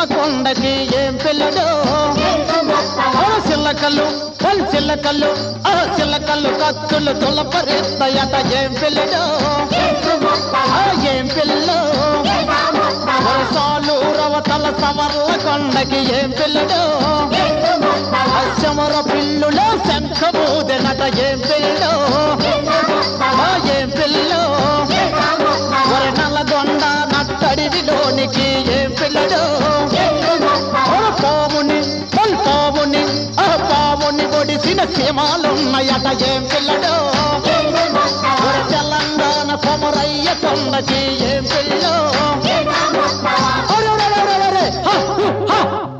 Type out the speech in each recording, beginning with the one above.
కొండకి ఏం పిల్లడు ఆ చిల్లకల్లు వాళ్ళు చిల్లకల్లు ఆ చిల్లకల్లు కత్తులు తులపరిస్తాయట ఏం పిల్లడు ఆ ఏం పిల్లలు వర్షాలు రవతల సవర్ల కొండకి ఏం పిల్లడు అచ్చమర పిల్లులో శంఖమూదెనట ఏం పిల్లడు ఆ ఏం పిల్లు ఒరి నల్లగొండ నట్టడిలోనికి ఏం పిల్లడు ఒరి పావుని ఒరి పావుని ఆ పావుని ఒడిసిన సీమాలున్నాయట ఏం పిల్లడు ఒరి తెలంగాణ కొమరయ్య కొండకి ఏం పిల్లు ఒరే, ఒరే, ఒరే, ఒరే, ఒరే, హ, హు, హ.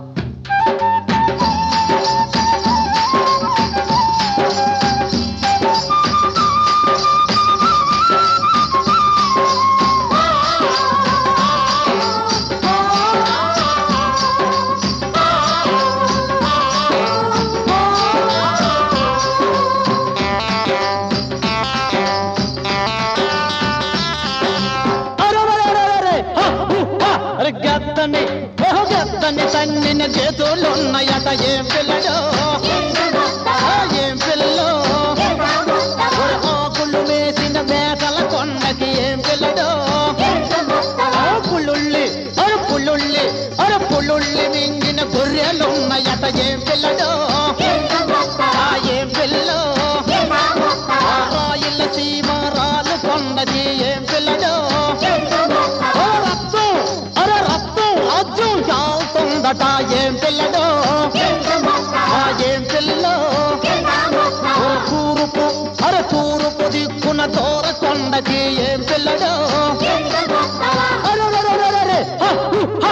అరెరెరెరెరె! హ! హు! హ! అరె గద్దని ఓహ గద్దని తన్నిన చేతులున్నాయట ఏం పిల్లడు ఆ ఏం పిల్లలు ఒరే ఆకులు వేసిన మేకల కొండకి ఏం పిల్లడు ఆ పుల్లుళ్ళి అరే పుల్లుళ్ళి అరే పుల్లుళ్ళి మింగిన గొర్రెలున్నాయట ఏం పిల్లడు ఆ ఏం పిల్లు ఆ రాయిల సీమారాలు కొండది ఏం పిల్లడు ఓ రక్తం అరే రక్తం అజ్జం చాలుతుందట ఏం పిల్లడు ఆ ఏం పిల్లలో ఓ తూరుపు అరే తూరుపు దిక్కున దూర కొండకి ఏం పిల్లడు అరెరెరెరెరె! హ! హు! హ!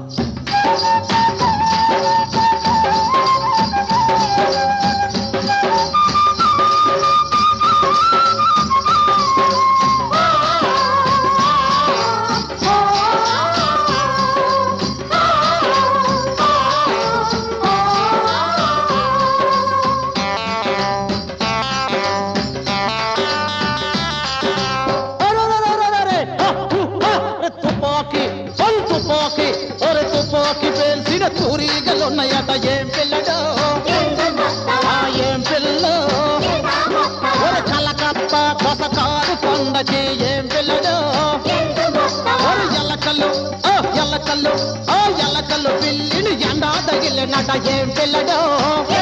అరెరెరెరెరె! హ! హు! హ! అరె తుపాకి ఒల్ తుపాకి ఒరే తుపాకి పేల్చిన తూరీగలున్నాయట ఏం పిల్లడు ఆ ఏం పిల్లు ఒరే కలకత్త కొసకారు కొండకి ఏం పిల్లడు ఒరే ఎల్లకల్లు ఆ ఎల్లకల్లు ఆ ఎల్లకల్లు పిల్లిని ఎండా తగిలినట ఏం పిల్లడు